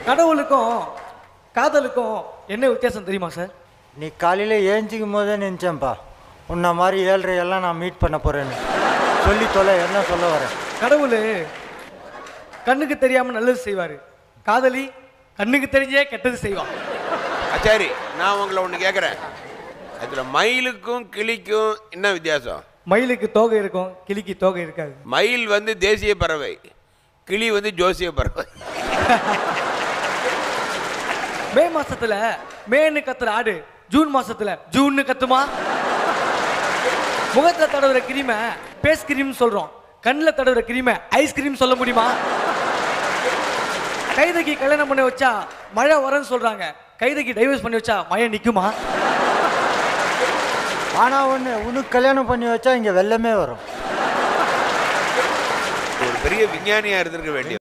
கடவுளுக்கும் காதலுக்கும் என்ன வித்தியாசம் தெரியுமா சார் நீ காலையில் ஏஞ்சிக்கும் போதே நினச்சேன்ப்பா உன்ன மாதிரி ஏழ்ரை எல்லாம் நான் மீட் பண்ண போகிறேன்னு சொல்லி தொலை என்ன சொல்ல வரேன் கடவுள் கண்ணுக்கு தெரியாம நல்லது செய்வாரு காதலி கண்ணுக்கு தெரிஞ்சே கெட்டது செய்வான் சரி நான் உங்களை ஒன்று கேட்குறேன் அதில் மயிலுக்கும் கிளிக்கும் என்ன வித்தியாசம் மயிலுக்கு தோகை இருக்கும் கிளிக்கு தோகை இருக்காது மயில் வந்து தேசிய பறவை கிளி வந்து ஜோசிய பறவை மே மாசத்துல மேன்னு கத்துற ஆடு ஜூன் மாசத்துல ஜூன்னு கத்துமா முகத்துல தடவுற கிரீமை பேஸ் கிரீம் சொல்றோம் கண்ணில் தடவுற கிரீமை ஐஸ்கிரீம் சொல்ல முடியுமா கைதைக்கு கல்யாணம் பண்ணி வச்சா மழை வரன்னு சொல்றாங்க கைதைக்கு டைவர்ஸ் பண்ணி வச்சா மழை நிக்குமா ஆனால் ஒன்று உனக்கு கல்யாணம் பண்ணி வச்சா இங்கே வெள்ளமே வரும் ஒரு பெரிய விஞ்ஞானியாக இருந்திருக்க வேண்டிய